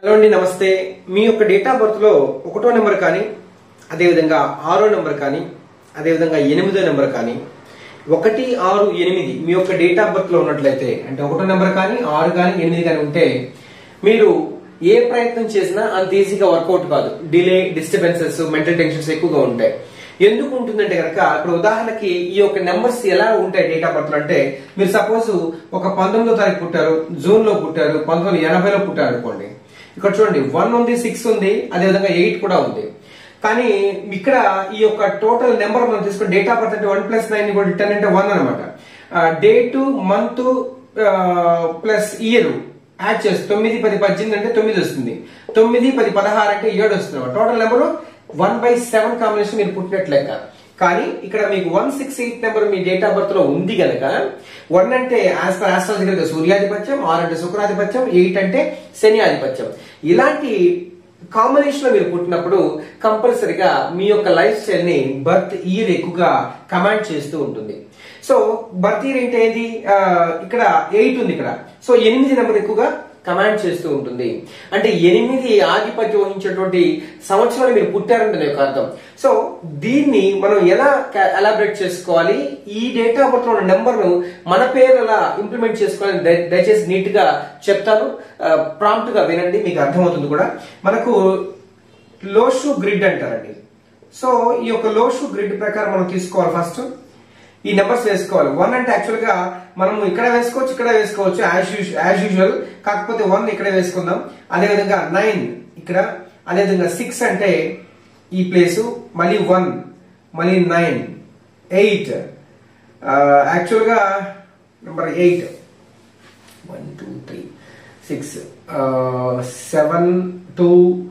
hello అండి నమస్తే మీ యొక్క డేట్ ఆఫ్ బర్త్ లో ఒకటో నెంబర్ కానీ అదేవిధంగా ఆరో నెంబర్ కానీ అదేవిధంగా ఎనిమిదో నెంబర్ కానీ ఒకటి ఆరు ఎనిమిది మీ యొక్క డేట్ ఆఫ్ బర్త్ లో ఉన్నట్లయితే అంటే ఒకటో నెంబర్ కానీ ఆరు కానీ ఎనిమిది కానీ ఉంటే మీరు ఏ ప్రయత్నం చేసినా అంత ఈజీగా వర్కౌట్ కాదు డిలే డిస్టర్బెన్సెస్ మెంటల్ టెన్షన్స్ ఎక్కువగా ఉంటాయి ఎందుకు ఉంటుందంటే కనుక ఇప్పుడు ఉదాహరణకి ఈ యొక్క నెంబర్స్ ఎలా ఉంటాయి డేట్ ఆఫ్ బర్త్ అంటే మీరు సపోజ్ ఒక పంతొమ్మిదో తారీఖు పుట్టారు జూన్ లో పుట్టారు పంతొమ్మిది వందల ఎనభైలో పుట్టారు అనుకోండి ఇక్కడ చూడండి వన్ ఉంది సిక్స్ ఉంది అదేవిధంగా ఎయిట్ కూడా ఉంది కానీ ఇక్కడ ఈ యొక్క టోటల్ నెంబర్ మనం తీసుకుని డేట్ ఆఫ్ బర్త్ అంటే వన్ ప్లస్ నైన్ కూడా టెన్ అంటే వన్ అనమాట date month plus year add చేసి తొమ్మిది పది పద్దెనిమిది అంటే తొమ్మిది వస్తుంది తొమ్మిది పది పదహారు అంటే ఏడు వస్తుంది total number one by seven combination మీరు పుట్టినట్లు లెక్క కానీ ఇక్కడ మీకు వన్ సిక్స్ ఎయిట్ నెంబర్ మీ డేట్ ఆఫ్ బర్త్ లో ఉంది గనక వన్ అంటే యాజ్ పర్ ఆస్ట్రాలజికల్ సూర్యాధిపత్యం ఆర్ అంటే శుక్రాధిపత్యం ఎయిట్ అంటే శని ఆధిపత్యం ఇలాంటి కాంబినేషన్ లో మీరు పుట్టినప్పుడు కంపల్సరిగా మీ యొక్క లైఫ్ స్టైల్ ని బర్త్ ఇయర్ ఎక్కువగా కమాండ్ చేస్తూ ఉంటుంది సో బర్త్ ఇయర్ ఏంటి ఏంటి ఆ, ఇక్కడ ఎయిట్ ఉంది ఇక్కడ సో ఎనిమిది నెంబర్ ఎక్కువగా కమాండ్ చేస్తూ ఉంటుంది అంటే ఎనిమిది ఆధిపత్యం వహించేటువంటి సంవత్సరాలు మీరు పుట్టారంటే దాని యొక్క అర్థం సో దీన్ని మనం ఎలా ఎలాబరేట్ చేసుకోవాలి ఈ డేట్ ఆఫ్ బర్త్ లో ఉన్న నెంబర్ ను మన పేరు ఎలా ఇంప్లిమెంట్ చేసుకోవాలని దయ- దయచేసి నీట్ గా చెప్తాను ప్రాంప్ట్ గా వినండి మీకు అర్థమవుతుంది కూడా మనకు లోషు గ్రిడ్ అంటారండి సో ఈ యొక్క లోషు గ్రిడ్ ప్రకారం మనం తీసుకోవాలి ఫస్ట్ ఈ నెంబర్స్ వేసుకోవాలి వన్ అంటే యాక్చువల్ గా మనం ఇక్కడ వేసుకోవచ్చు ఇక్కడ వేసుకోవచ్చు యాజ్ యూజువల్ కాకపోతే వన్ ఇక్కడ వేసుకుందాం అదేవిధంగా నైన్ ఇక్కడ అదేవిధంగా సిక్స్ అంటే ఈ ప్లేసు మళ్ళీ వన్ మళ్ళీ నైన్ ఎయిట్ యాక్చువల్ గా number eight one two three six seven two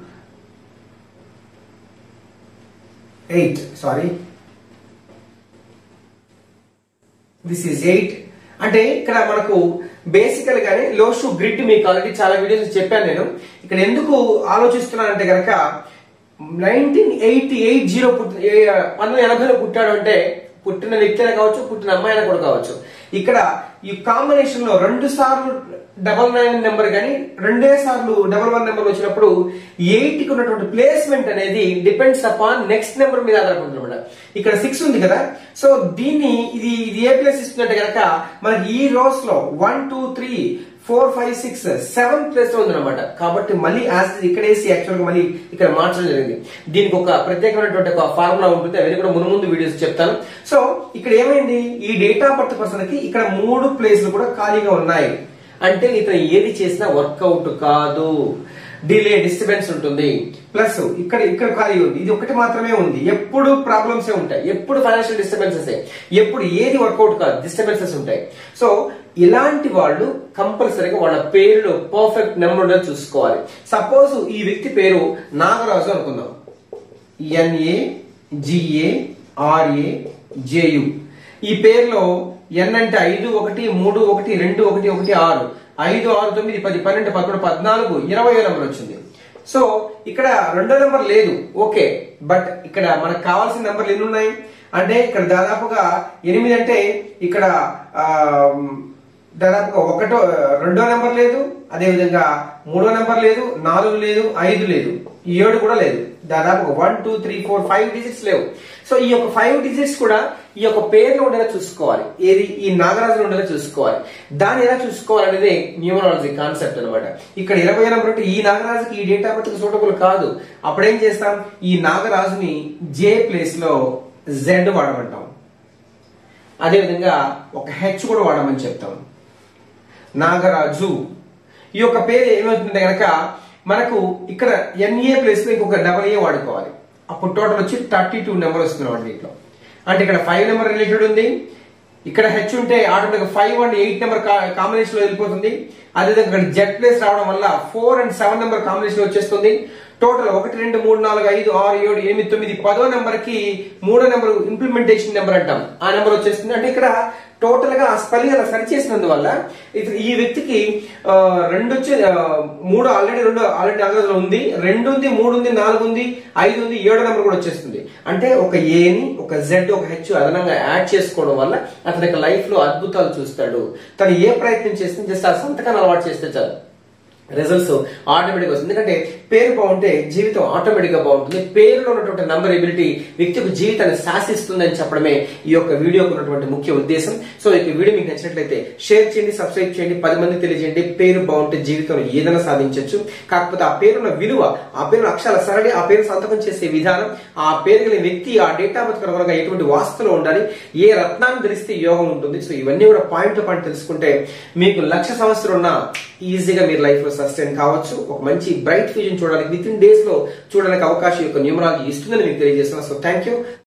eight sorry this is eight అంటే ఇక్కడ మనకు బేసికల్ గానే లోషు గ్రిడ్ మీకు ఆల్రెడీ చాలా వీడియోస్ చెప్పాను నేను ఇక్కడ ఎందుకు ఆలోచిస్తున్నానంటే గనక నైన్టీన్ ఎయిటీ ఎయిట్ జీరో పంతొమ్మిది ఎనభైలో పుట్టాడు అంటే పుట్టిన వ్యక్తి కావచ్చు పుట్టిన అమ్మాయి కూడా కావచ్చు ఇక్కడ ఈ కాంబినేషన్ లో రెండు సార్లు డబల్ నైన్ నెంబర్ కానీ రెండే సార్లు డబల్ వన్ నెంబర్ వచ్చినప్పుడు ఎయిట్ కి ఉన్నటువంటి ప్లేస్మెంట్ అనేది డిపెండ్స్ అపాన్ నెక్స్ట్ నెంబర్ మీద ఆధారపడుతుంది అనమాట ఇక్కడ సిక్స్ ఉంది కదా సో దీన్ని ఇది ఇది ఏ ప్లేస్ ఇస్తుందంటే కనుక మనకి ఈ రోస్ లో one two three four five six seven place లో ఉందన్నమాట కాబట్టి మళ్ళీ యాజ్ ఇక్కడ వేసి యాక్చువల్ గా మళ్ళీ ఇక్కడ మార్చడం జరిగింది దీనికి ఒక ప్రత్యేకమైనటువంటి ఒక ఫార్ములా ఉంటుంది అవన్నీ కూడా ముందు ముందు వీడియోస్ చెప్తాను సో ఇక్కడ ఏమైంది ఈ డేట్ ఆఫ్ బర్త్ పర్సన్ కి ఇక్కడ మూడు ప్లేస్లు కూడా ఖాళీగా ఉన్నాయి అంటే ఇతను ఏది చేసినా వర్కౌట్ కాదు డిలే డిస్టర్బెన్స్ ఉంటుంది ప్లస్ ఇక్కడ ఇక్కడ ఖాళీ ఉంది ఇది ఒకటి మాత్రమే ఉంది ఎప్పుడు ప్రాబ్లమ్స్ ఉంటాయి ఎప్పుడు ఫైనాన్షియల్ డిస్టర్బెన్సెస్ ఎప్పుడు ఏది వర్కౌట్ కాదు డిస్టర్బెన్సెస్ ఉంటాయి సో ఇలాంటి వాళ్ళు కంపల్సరీగా వాళ్ళ పేరులో పర్ఫెక్ట్ నెంబర్ ఉండేది చూసుకోవాలి సపోజ్ ఈ వ్యక్తి పేరు నాగరాజు అనుకుందాం ఎన్ఏ జిఏ ఆర్ఏ జేయు ఈ పేరులో ఎన్ అంటే ఐదు ఒకటి మూడు ఒకటి రెండు ఒకటి ఒకటి ఆరు ఐదు ఆరు తొమ్మిది పది పన్నెండు పదకొండు పద్నాలుగు ఇరవై నెంబర్ వచ్చింది సో ఇక్కడ రెండో నెంబర్ లేదు ఓకే బట్ ఇక్కడ మనకు కావాల్సిన నెంబర్లు ఎన్ని ఉన్నాయి అంటే ఇక్కడ దాదాపుగా ఎనిమిది అంటే ఇక్కడ ఆ, దాదాపుగా ఒకటో రెండో నెంబర్ లేదు అదేవిధంగా మూడో నెంబర్ లేదు నాలుగు లేదు ఐదు లేదు ఈ ఏడు కూడా లేదు దాదాపుగా one two three four five digits లేవు సో ఈ యొక్క ఫైవ్ డిజిట్స్ కూడా ఈ యొక్క పేర్లు ఉండేలా చూసుకోవాలి ఏది ఈ నాగరాజులు ఉండేలా చూసుకోవాలి దాన్ని ఎలా చూసుకోవాలి అనేది న్యూమరాలజీ కాన్సెప్ట్ అన్నమాట ఇక్కడ ఇరవై నెంబర్ అంటే ఈ నాగరాజుకి ఈ డేట్ ఆఫ్ బర్త్ సూటబుల్ కాదు అప్పుడేం చేస్తాం ఈ నాగరాజుని జే ప్లేస్ లో జెడ్ వాడమంటాం అదేవిధంగా ఒక హెచ్ కూడా వాడమని చెప్తాం నాగరాజు ఈ యొక్క పేరు ఏమవుతుందంటే కనుక మనకు ఇక్కడ ఎన్ఏ ప్లేస్ లో ఇంకొక డబల్ ఏ వాడుకోవాలి అప్పుడు టోటల్ వచ్చి థర్టీ టూ నెంబర్ వస్తున్నాం దీంట్లో అంటే ఇక్కడ ఫైవ్ నెంబర్ రిలేటెడ్ ఉంది ఇక్కడ హెచ్ ఉంటే automatic five and eight number combination లో వెళ్ళిపోతుంది అదేవిధంగా ఇక్కడ జెడ్ ప్లేస్ రావడం వల్ల four and seven number combination వచ్చేస్తుంది టోటల్ ఒకటి రెండు మూడు నాలుగు ఐదు ఆరు ఏడు ఎనిమిది తొమ్మిది పదో నెంబర్ కి మూడో నెంబర్ ఇంప్లిమెంటేషన్ నెంబర్ అంటాం ఆ నెంబర్ వచ్చేస్తుంది అంటే ఇక్కడ టోటల్ గా ఆ స్పెల్లింగ్ అలా సరి చేసినందువల్ల ఇతను ఈ వ్యక్తికి ఆ, రెండు వచ్చి ఆ, మూడు ఆల్రెడీ రెండు ఆల్రెడీ నాలుగు ఉంది రెండు ఉంది మూడు ఉంది నాలుగు ఉంది ఐదు ఉంది ఏడో నెంబర్ కూడా వచ్చేస్తుంది అంటే ఒక ఏని ఒక జెడ్ ఒక హెచ్ అదనంగా యాడ్ చేసుకోవడం వల్ల అతని యొక్క లైఫ్ లో అద్భుతాలు చూస్తాడు తను ఏ ప్రయత్నం చేస్తుంది జస్ట్ ఆ సంతకాన్ని అలవాటు చేస్తే చాలు రిజల్ట్స్ ఆటోమేటిక్ వస్తుంది ఎందుకంటే పేరు బాగుంటే జీవితం ఆటోమేటిక్ గా బాగుంటుంది పేరులో ఉన్నటువంటి నంబర్ ఎబిలిటీ వ్యక్తి యొక్క జీవితాన్ని శాసిస్తుంది అని చెప్పడమే ఈ యొక్క వీడియోకు ఉన్నటువంటి ముఖ్య ఉద్దేశం సో ఈ వీడియో మీకు నచ్చినట్లయితే షేర్ చేయండి సబ్స్క్రైబ్ చేయండి పది మంది తెలియజేయండి పేరు బాగుంటే జీవితంలో ఏదైనా సాధించవచ్చు కాకపోతే ఆ పేరున్న విలువ ఆ పేరు అక్షరాల సరళి ఆ పేరు సంతకం చేసే విధానం ఆ పేరు కలిగిన వ్యక్తి ఆ డేట్ ఆఫ్ బర్త్ కనుక ఎటువంటి వాస్తులో ఉండాలి ఏ రత్నాన్ని ధరిస్తే యోగం ఉంటుంది సో ఇవన్నీ కూడా పాయింట్ టు పాయింట్ తెలుసుకుంటే మీకు లక్ష సంవత్సరం ఉన్న ఈజీగా మీరు లైఫ్ లో సస్టైన్ కావచ్చు ఒక మంచి బ్రైట్ ఫ్యూజన్ చూడడానికి విత్ ఇన్ డేస్ లో చూడడానికి అవకాశం యొక్క న్యూమరాలజీ ఇస్తుందని మీకు తెలియజేస్తున్నాను సో థ్యాంక్ యూ